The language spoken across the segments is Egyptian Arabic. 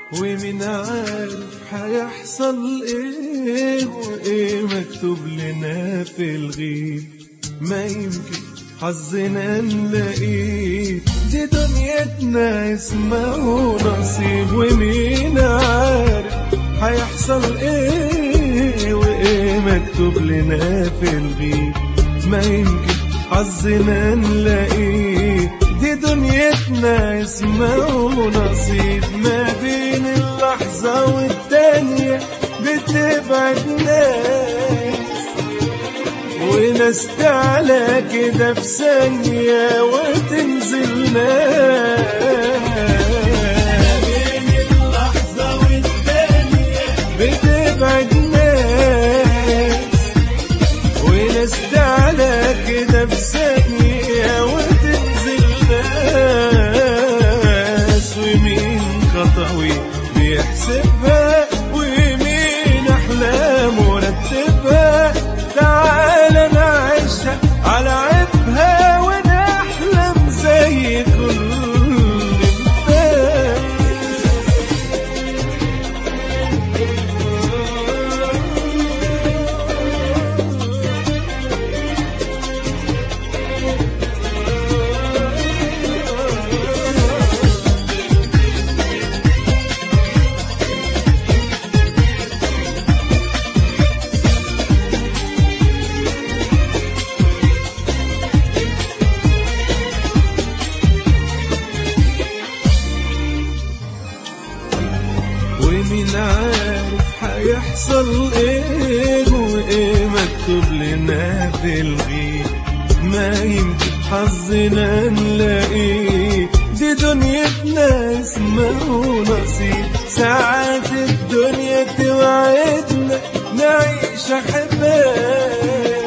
ومين عارف هيحصل ايه وايه مكتوب لنا في الغيب ما يمكن حظنا نلاقيه دي دنيتنا اسمه نصيب ومين عارف هيحصل ايه وايه مكتوب لنا في الغيب ما يمكن حظنا نلاقيه دي دنيتنا اسمه نصيب ما بين اللحظة والتانية بتبعد ناس وناس تعلى كده في ثانية وتنزل ناس بين اللحظة والتانية بتبعد ناس وناس تعلى كده في ثانية وتنزل ناس ومين خطوي بيحسبها ومين أحلامه مرتبها تعالى نعيشها على عيبها ونحلم زي كل الناس ومين عارف هيحصل ايه وايه مكتوب لنا في الغيب ما يمكن حظنا نلاقيه دي دنيتنا اسمه نصيب ساعات الدنيا توعدنا نعيش احباب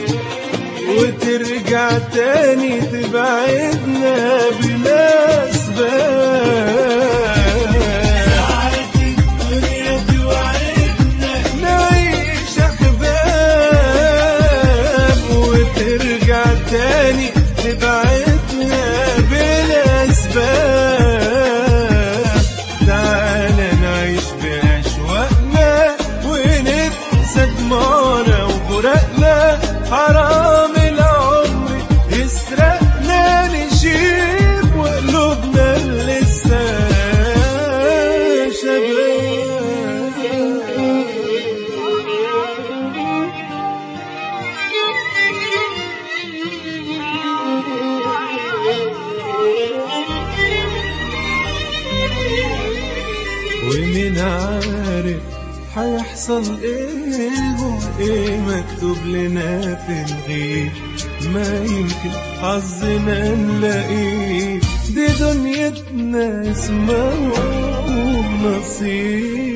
وترجع تاني تبعدنا بلا اسباب ساعات الدنيا توعدنا نعيش أحباب وترجع تاني تبعدنا بلا أسباب تعالى نعيش بأشواقنا وننسى دموعنا وفراقنا حرام العمر يسرقنا نشيب وقلوبنا لسه شباب ومين عارف هيحصل ايه وايه مكتوب لنا في الغيب ما يمكن حظنا نلاقيه دي دنيتنا اسمه نصيب